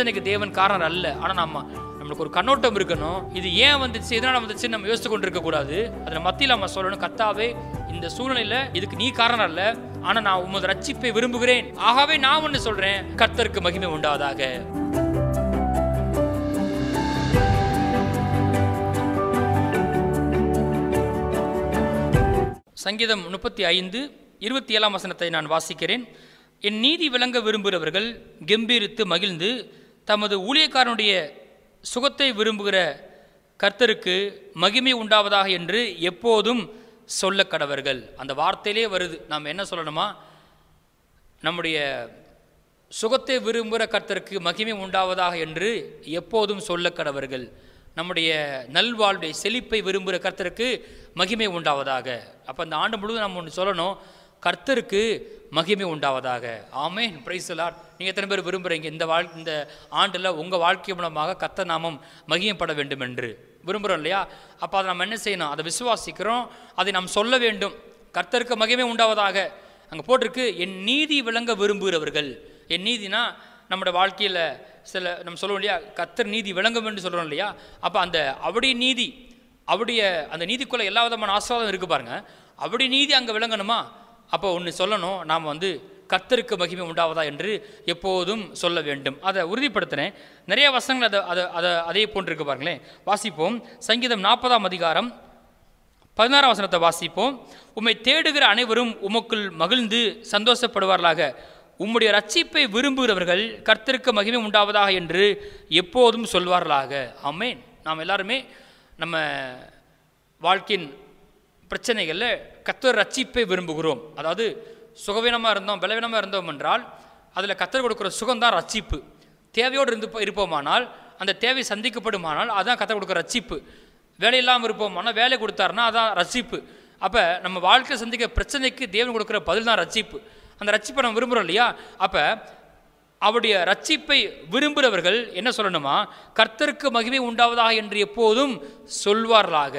பிரச்சனைக்கு தேவன் காரணம் அல்ல ஆனால் நம்ம நம்மளுக்கு ஒரு கண்ணோட்டம் இருக்கணும் இது ஏன் வந்துச்சு எதனால வந்துச்சு நம்ம யோசித்து கொண்டு இருக்க கூடாது அதில் மத்தியில் நம்ம சொல்லணும் கத்தாவே இந்த சூழ்நிலையில இதுக்கு நீ காரணம் அல்ல ஆனா நான் உமது ரட்சிப்பை விரும்புகிறேன் ஆகவே நான் ஒன்று சொல்றேன் கர்த்தருக்கு மகிமை உண்டாவதாக சங்கீதம் முப்பத்தி ஐந்து இருபத்தி ஏழாம் வசனத்தை நான் வாசிக்கிறேன் என் நீதி விளங்க விரும்புகிறவர்கள் கெம்பீரித்து மகிழ்ந்து தமது ஊழியக்காரனுடைய சுகத்தை விரும்புகிற கர்த்தருக்கு மகிமை உண்டாவதாக என்று எப்போதும் சொல்ல கடவர்கள் அந்த வார்த்தையிலே வருது நாம் என்ன சொல்லணுமா நம்முடைய சுகத்தை விரும்புகிற கர்த்தருக்கு மகிமை உண்டாவதாக என்று எப்போதும் சொல்ல கடவர்கள் நம்முடைய நல்வாழ்வை செழிப்பை விரும்புகிற கர்த்தருக்கு மகிமை உண்டாவதாக அப்போ அந்த ஆண்டு முழுவதும் நம்ம ஒன்று சொல்லணும் கர்த்தருக்கு மகிமை உண்டாவதாக ஆமேன் பிரைஸ் லார்ட் நீங்கள் எத்தனை பேர் விரும்புகிறீங்க இந்த வாழ் இந்த ஆண்டில் உங்கள் வாழ்க்கை மூலமாக கர்த்தர் நாமம் மகிமைப்பட வேண்டும் என்று விரும்புகிறோம் இல்லையா அப்போ அதை நம்ம என்ன செய்யணும் அதை விசுவாசிக்கிறோம் அதை நாம் சொல்ல வேண்டும் கர்த்தருக்கு மகிமை உண்டாவதாக அங்கே போட்டிருக்கு என் நீதி விளங்க விரும்புகிறவர்கள் என் நீதினா நம்மளோட வாழ்க்கையில் சில நம்ம சொல்லுவோம் இல்லையா கர்த்தர் நீதி விளங்கும் என்று சொல்கிறோம் இல்லையா அப்போ அந்த அவருடைய நீதி அவருடைய அந்த நீதிக்குள்ளே எல்லா விதமான ஆசீர்வாதம் இருக்கு பாருங்க அப்படி நீதி அங்கே விளங்கணுமா அப்போ ஒன்று சொல்லணும் நாம் வந்து கர்த்தருக்கு மகிமை உண்டாவதா என்று எப்போதும் சொல்ல வேண்டும் அதை உறுதிப்படுத்தினேன் நிறைய வசனங்கள் அதை அதை அதை அதே போன்றிருக்கு பாருங்களேன் வாசிப்போம் சங்கீதம் நாற்பதாம் அதிகாரம் பதினாறாம் வசனத்தை வாசிப்போம் உம்மை தேடுகிற அனைவரும் உமக்குள் மகிழ்ந்து சந்தோஷப்படுவார்களாக உம்முடைய ரட்சிப்பை விரும்புகிறவர்கள் கர்த்தருக்கு மகிமை உண்டாவதாக என்று எப்போதும் சொல்வார்களாக ஆமென் நாம் எல்லாருமே நம்ம வாழ்க்கையின் பிரச்சனைகளில் கர்த்தர் ரட்சிப்பை விரும்புகிறோம் அதாவது சுகவீனமாக இருந்தோம் பலவீனமாக இருந்தோம் என்றால் அதில் கர்த்தர் கொடுக்குற சுகம்தான் ரட்சிப்பு தேவையோடு இருந்து இருப்போமானால் அந்த தேவை சந்திக்கப்படுமானால் அதான் கர்த்தர் கொடுக்குற ரட்சிப்பு வேலை இல்லாமல் இருப்போமானால் வேலை கொடுத்தாருன்னா அதான் ரட்சிப்பு அப்போ நம்ம வாழ்க்கை சந்திக்க பிரச்சனைக்கு தேவன் கொடுக்குற பதில் தான் ரட்சிப்பு அந்த ரட்சிப்பை நம்ம விரும்புகிறோம் இல்லையா அப்போ அவருடைய ரட்சிப்பை விரும்புகிறவர்கள் என்ன சொல்லணுமா கர்த்தருக்கு மகிமை உண்டாவதாக என்று எப்போதும் சொல்வார்களாக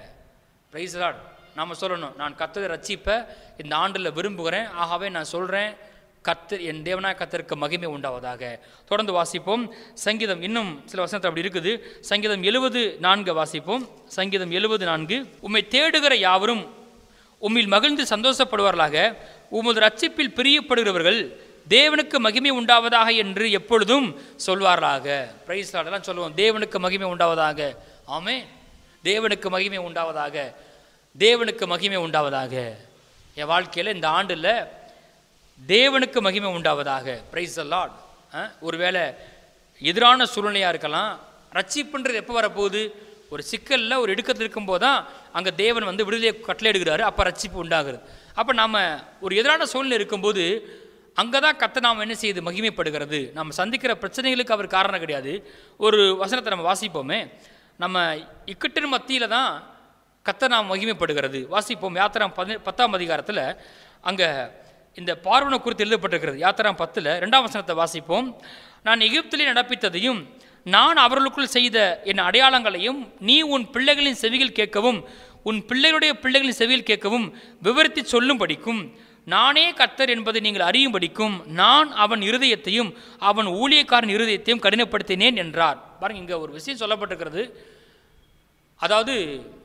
பிரைஸ் லார்ட் நாம் சொல்லணும் நான் கர்த்தரை ரட்சிப்பை இந்த ஆண்டில் விரும்புகிறேன் ஆகவே நான் சொல்கிறேன் கர்த்தர் என் தேவனாய் கர்த்தருக்கு மகிமை உண்டாவதாக தொடர்ந்து வாசிப்போம் சங்கீதம் இன்னும் சில வசனத்தில் அப்படி இருக்குது சங்கீதம் எழுபது நான்கு வாசிப்போம் சங்கீதம் எழுபது நான்கு உம்மை தேடுகிற யாவரும் உம்மில் மகிழ்ந்து சந்தோஷப்படுவார்களாக உமது ரட்சிப்பில் பிரியப்படுகிறவர்கள் தேவனுக்கு மகிமை உண்டாவதாக என்று எப்பொழுதும் சொல்வார்களாக பிரைஸ் எல்லாம் சொல்லுவோம் தேவனுக்கு மகிமை உண்டாவதாக ஆமே தேவனுக்கு மகிமை உண்டாவதாக தேவனுக்கு மகிமை உண்டாவதாக என் வாழ்க்கையில் இந்த ஆண்டில் தேவனுக்கு மகிமை உண்டாவதாக பிரைஸ் லார்ட் ஒருவேளை எதிரான சூழ்நிலையாக இருக்கலாம் ரட்சிப்புன்றது எப்போ வரப்போகுது ஒரு சிக்கலில் ஒரு இடுக்கத்தில் இருக்கும்போது தான் அங்கே தேவன் வந்து விடுதலையை கட்டளை எடுக்கிறாரு அப்போ ரட்சிப்பு உண்டாகுது அப்போ நாம் ஒரு எதிரான சூழ்நிலை இருக்கும்போது அங்கே தான் கத்த நாம் என்ன செய்யுது மகிமைப்படுகிறது நம்ம சந்திக்கிற பிரச்சனைகளுக்கு அவர் காரணம் கிடையாது ஒரு வசனத்தை நம்ம வாசிப்போமே நம்ம இக்கட்டின் மத்தியில் தான் கத்த நாம் மகிமைப்படுகிறது வாசிப்போம் யாத்திராம் பதி பத்தாம் அதிகாரத்தில் அங்கே இந்த பார்வனை குறித்து எழுதப்பட்டிருக்கிறது யாத்திராம் பத்தில் ரெண்டாம் வசனத்தை வாசிப்போம் நான் எகிப்திலே நடப்பித்ததையும் நான் அவர்களுக்குள் செய்த என் அடையாளங்களையும் நீ உன் பிள்ளைகளின் செவிகள் கேட்கவும் உன் பிள்ளைகளுடைய பிள்ளைகளின் செவியில் கேட்கவும் விவரித்து சொல்லும் படிக்கும் நானே கர்த்தர் என்பதை நீங்கள் அறியும் படிக்கும் நான் அவன் இருதயத்தையும் அவன் ஊழியக்காரன் இருதயத்தையும் கடினப்படுத்தினேன் என்றார் பாருங்க இங்கே ஒரு விஷயம் சொல்லப்பட்டிருக்கிறது அதாவது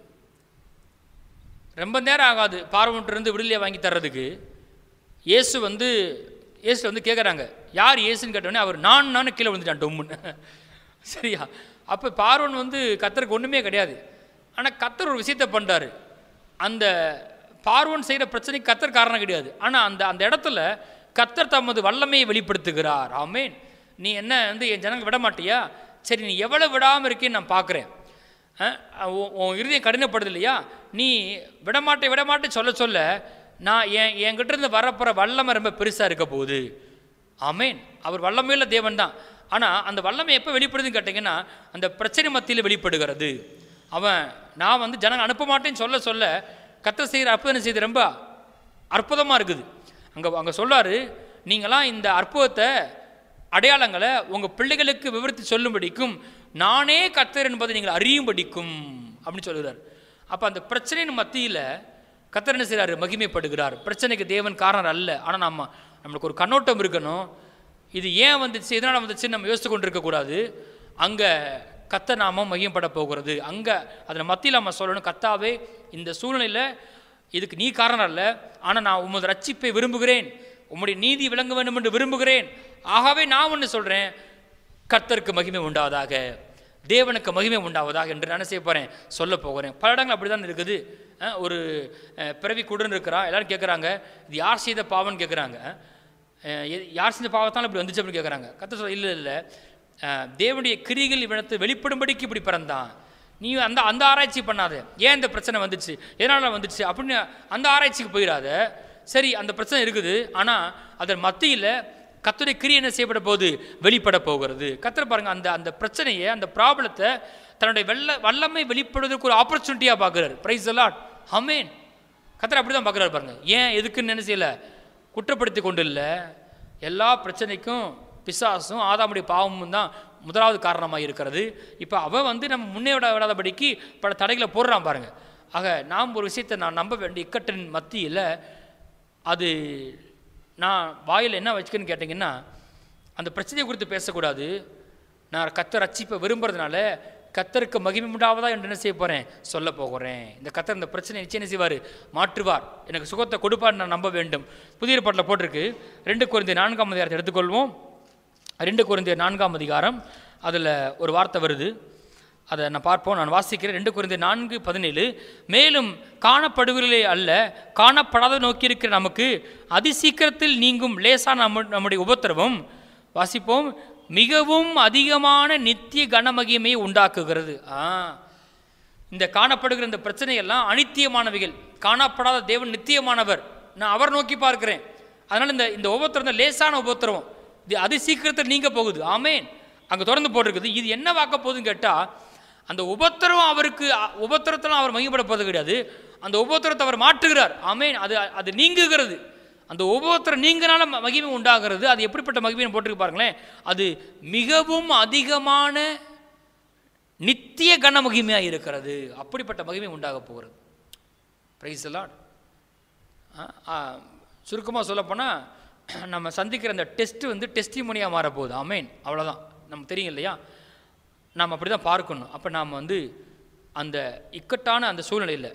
ரொம்ப நேரம் ஆகாது பார்வன்ட்டிருந்து விடுதலையை வாங்கி தர்றதுக்கு இயேசு வந்து இயேசு வந்து கேட்குறாங்க யார் இயேசுன்னு கேட்டோடனே அவர் நான் நானும் கீழே விழுந்துட்டான் டொம்முன்னு சரியா அப்போ பார்வன் வந்து கத்தருக்கு ஒன்றுமே கிடையாது ஆனால் கத்தர் ஒரு விஷயத்தை பண்ணுறாரு அந்த பார்வன் செய்கிற பிரச்சனைக்கு கத்தர் காரணம் கிடையாது ஆனால் அந்த அந்த இடத்துல கத்தர் தமது வல்லமையை வெளிப்படுத்துகிறார் ஆமேன் நீ என்ன வந்து என் ஜனங்க விட மாட்டியா சரி நீ எவ்வளோ விடாமல் இருக்கேன்னு நான் பார்க்குறேன் உன் இருதயம் கடினப்படுது இல்லையா நீ விடமாட்டே விடமாட்டே சொல்ல சொல்ல நான் என் என்கிட்ட இருந்து வரப்போகிற வல்லமை ரொம்ப பெருசாக இருக்க போகுது ஆமேன் அவர் வல்லமையுள்ள தேவன் தான் ஆனால் அந்த வல்லமை எப்போ வெளிப்படுதுன்னு கேட்டிங்கன்னா அந்த பிரச்சனை மத்தியில் வெளிப்படுகிறது அவன் நான் வந்து ஜனங்க அனுப்ப மாட்டேன்னு சொல்ல சொல்ல கத்த செய்கிற அற்புதம் செய்து ரொம்ப அற்புதமாக இருக்குது அங்கே அங்கே சொல்லாரு நீங்களாம் இந்த அற்புதத்தை அடையாளங்களை உங்கள் பிள்ளைகளுக்கு விவரித்து சொல்லும்படிக்கும் நானே கத்தர் என்பதை நீங்கள் அறியும்படிக்கும் அப்படின்னு சொல்லுகிறார் அப்போ அந்த பிரச்சனையின் மத்தியில் கத்தர் என்ன செய்கிறாரு மகிமைப்படுகிறார் பிரச்சனைக்கு தேவன் காரணம் அல்ல ஆனால் நம்ம நம்மளுக்கு ஒரு கண்ணோட்டம் இருக்கணும் இது ஏன் வந்துச்சு எதனால் வந்துச்சு நம்ம யோசித்து கொண்டு இருக்கக்கூடாது அங்கே கத்த நாமம் மையப்பட போகிறது அங்கே அதில் மத்தியில் நம்ம சொல்லணும் கத்தாவே இந்த சூழ்நிலையில் இதுக்கு நீ காரணம் அல்ல ஆனால் நான் உமது ரட்சிப்பை விரும்புகிறேன் உம்முடைய நீதி விளங்க வேண்டும் என்று விரும்புகிறேன் ஆகவே நான் ஒன்று சொல்கிறேன் கர்த்தருக்கு மகிமை உண்டாவதாக தேவனுக்கு மகிமை உண்டாவதாக என்று நான் செய்ய போகிறேன் சொல்ல போகிறேன் பல இடங்கள் அப்படி தான் இருக்குது அஹ், ஒரு அஹ், பிறவி குடன் இருக்கிறா எல்லாரும் கேட்குறாங்க இது யார் செய்த பாவம்னு கேட்குறாங்க அஹ், எது- யார் செஞ்ச பாவத்தாலும் இப்படி வந்துச்சு அப்படின்னு கேட்குறாங்க கத்த சொல்ல இல்லை இல்லை அஹ், தேவனுடைய கிரிகள் இவனத்து வெளிப்படும்படிக்கு இப்படி பிறந்தான் நீ அந்த அந்த ஆராய்ச்சி பண்ணாத ஏன் இந்த பிரச்சனை வந்துச்சு எதனால் வந்துச்சு அப்படின்னு அந்த ஆராய்ச்சிக்கு போயிடாத சரி அந்த பிரச்சனை இருக்குது ஆனால் அதன் மத்தியில் கத்துடைய கிரி என்ன செய்யப்பட போகுது வெளிப்பட போகிறது கத்தர் பாருங்க அந்த அந்த பிரச்சனையை அந்த ப்ராப்ளத்தை தன்னுடைய வெள்ள வல்லமை வெளிப்படுவதற்கு ஒரு ஆப்பர்ச்சுனிட்டியாக பார்க்குறாரு பிரைஸ் அலாட் ஹமேன் கத்தர் அப்படி தான் பார்க்குறாரு பாருங்க ஏன் எதுக்குன்னு என்ன செய்யல குற்றப்படுத்தி கொண்டு இல்லை எல்லா பிரச்சனைக்கும் பிசாசும் ஆதாமுடைய பாவமும் தான் முதலாவது காரணமாக இருக்கிறது இப்போ அவன் வந்து நம்ம முன்னே விட விடாதபடிக்கு பல தடைகளை போடுறான் பாருங்க ஆக நாம் ஒரு விஷயத்தை நான் நம்ப வேண்டிய இக்கட்டின் மத்தியில் அது நான் வாயில் என்ன வச்சுக்கன்னு கேட்டிங்கன்னா அந்த பிரச்சனையை குறித்து பேசக்கூடாது நான் கத்தர் ரட்சிப்பை விரும்புறதுனால கத்தருக்கு மகிமை உண்டாவதா என்று என்ன செய்ய போகிறேன் சொல்ல போகிறேன் இந்த கத்தர் இந்த பிரச்சனை நிச்சயம் என்ன செய்வார் மாற்றுவார் எனக்கு சுகத்தை கொடுப்பார் நான் நம்ப வேண்டும் புதிய பாட்டில் போட்டிருக்கு ரெண்டு குறைந்த நான்காம் அதிகாரத்தை எடுத்துக்கொள்வோம் ரெண்டு குறைந்த நான்காம் அதிகாரம் அதில் ஒரு வார்த்தை வருது அதை நான் பார்ப்போம் நான் வாசிக்கிறேன் ரெண்டு குறைந்த நான்கு பதினேழு மேலும் காணப்படுவதிலே அல்ல காணப்படாத நோக்கியிருக்கிற நமக்கு அதிசீக்கிரத்தில் நீங்கும் லேசான நம்ம நம்முடைய உபத்திரவம் வாசிப்போம் மிகவும் அதிகமான நித்திய கனமகிமையை உண்டாக்குகிறது ஆ இந்த காணப்படுகிற இந்த பிரச்சனையெல்லாம் அனித்தியமானவைகள் காணப்படாத தேவன் நித்தியமானவர் நான் அவர் நோக்கி பார்க்கிறேன் அதனால் இந்த இந்த உபத்திரம் தான் லேசான உபத்திரவம் இது அதி சீக்கிரத்தில் நீங்க போகுது ஆமேன் அங்கே தொடர்ந்து போட்டிருக்குது இது என்ன வாக்க போகுதுன்னு கேட்டால் அந்த உபத்திரம் அவருக்கு அ- உபத்திரத்தெல்லாம் அவர் மையப்பட போகிறது கிடையாது அந்த உபத்திரத்தை அவர் மாற்றுகிறார் ஆமேன் அது அது நீங்குகிறது அந்த உபத்திரம் நீங்கனால ம- மகிமை உண்டாகிறது அது எப்படிப்பட்ட மகிமைன்னு போட்டிருக்கு பாருங்களேன் அது மிகவும் அதிகமான நித்திய கன மகிமையாக இருக்கிறது அப்படிப்பட்ட மகிமை உண்டாக போகிறது பிரைஸ் லார்ட் சுருக்கமாக சொல்லப்போனால் நம்ம சந்திக்கிற அந்த டெஸ்ட் வந்து டெஸ்டிமோனியாக மாறப்போகுது ஆமேன் அவ்வளோதான் நமக்கு தெரியும் இல்லையா நாம் அப்படி தான் பார்க்கணும் அப்போ நாம் வந்து அந்த இக்கட்டான அந்த சூழ்நிலையில்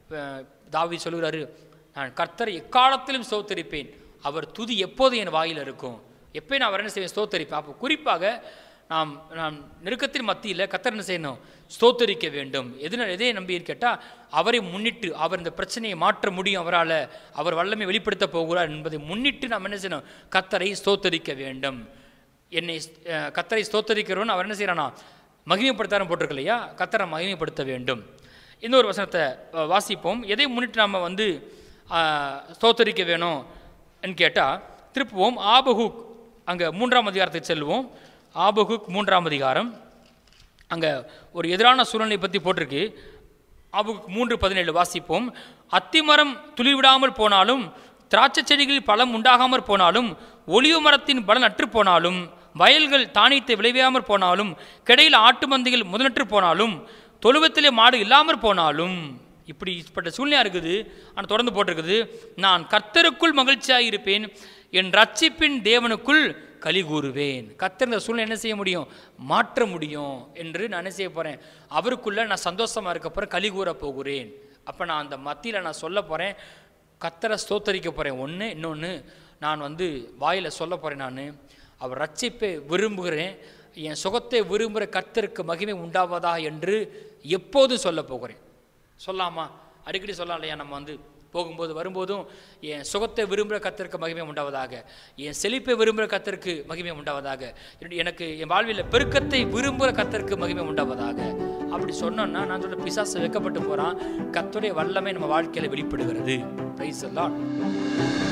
தாவி சொல்கிறாரு நான் கர்த்தரை எக்காலத்திலும் ஸ்தோத்தரிப்பேன் அவர் துதி எப்போதும் என் வாயில் இருக்கும் எப்போ நான் அவர் என்ன செய்வேன் ஸ்தோத்தரிப்பேன் அப்போ குறிப்பாக நாம் நாம் நெருக்கத்தின் மத்தியில் கர்த்தர் என்ன செய்யணும் ஸ்தோத்தரிக்க வேண்டும் எதுனா எதை நம்பி கேட்டால் அவரை முன்னிட்டு அவர் இந்த பிரச்சனையை மாற்ற முடியும் அவரால் அவர் வல்லமை வெளிப்படுத்த போகிறார் என்பதை முன்னிட்டு நாம் என்ன செய்யணும் கர்த்தரை ஸ்தோத்தரிக்க வேண்டும் என்னை அஹ், கத்தரை ஸ்தோத்தரிக்கிறவன் அவர் என்ன செய்கிறானா மகிமைப்படுத்தாரும் போட்டிருக்கு இல்லையா கத்தரை மகிமைப்படுத்த வேண்டும் இன்னொரு வசனத்தை அஹ், வாசிப்போம் எதை முன்னிட்டு நாம் வந்து அஹ், ஸ்தோத்தரிக்க வேணும் கேட்டால் திருப்புவோம் ஆபகுக் அங்கே மூன்றாம் அதிகாரத்துக்கு செல்வோம் ஆபகுக் மூன்றாம் அதிகாரம் அங்கே ஒரு எதிரான சூழ்நிலை பற்றி போட்டிருக்கு ஆபகுக் மூன்று பதினேழு வாசிப்போம் அத்திமரம் துளிவிடாமல் போனாலும் திராட்சை செடிகளில் பழம் உண்டாகாமற் போனாலும் ஒலிவு மரத்தின் பலன் அற்று போனாலும் வயல்கள் தானியத்தை விளைவியாமற் போனாலும் கிடையில் ஆட்டு மந்தைகள் முதலற்று போனாலும் தொழுவத்திலே மாடு இல்லாமற் போனாலும் இப்படி இப்பட்ட சூழ்நிலையாக இருக்குது ஆனால் தொடர்ந்து போட்டிருக்குது நான் கர்த்தருக்குள் மகிழ்ச்சியாக இருப்பேன் என் ரட்சிப்பின் தேவனுக்குள் களி கூறுவேன் கர்த்தர் இந்த சூழ்நிலை என்ன செய்ய முடியும் மாற்ற முடியும் என்று நான் என்ன செய்ய போகிறேன் அவருக்குள்ளே நான் சந்தோஷமாக இருக்க போகிறேன் களி கூற போகிறேன் அப்போ நான் அந்த மத்தியில் நான் சொல்ல போகிறேன் கத்தரை ஸ்தோத்தரிக்க போகிறேன் ஒன்று இன்னொன்று நான் வந்து வாயில் சொல்ல போகிறேன் நான் அவர் ரட்சிப்பை விரும்புகிறேன் என் சுகத்தை விரும்புகிற கர்த்தருக்கு மகிமை உண்டாவதா என்று எப்போதும் சொல்ல போகிறேன் சொல்லாமா அடிக்கடி சொல்லலாம் இல்லையா நம்ம வந்து போகும்போது வரும்போதும் என் சுகத்தை விரும்புகிற கத்தருக்கு மகிமை உண்டாவதாக என் செழிப்பை விரும்புகிற கத்தருக்கு மகிமை உண்டாவதாக என்னுடைய- எனக்கு என் வாழ்வில் பெருக்கத்தை விரும்புகிற கத்தருக்கு மகிமை உண்டாவதாக அப்படி சொன்னோன்னா நான் சொல்ல பிசாசு வைக்கப்பட்டு போகிறான் கத்துடைய வல்லமை நம்ம வாழ்க்கையில் வெளிப்படுகிறது பிரைஸ் எல்லாம்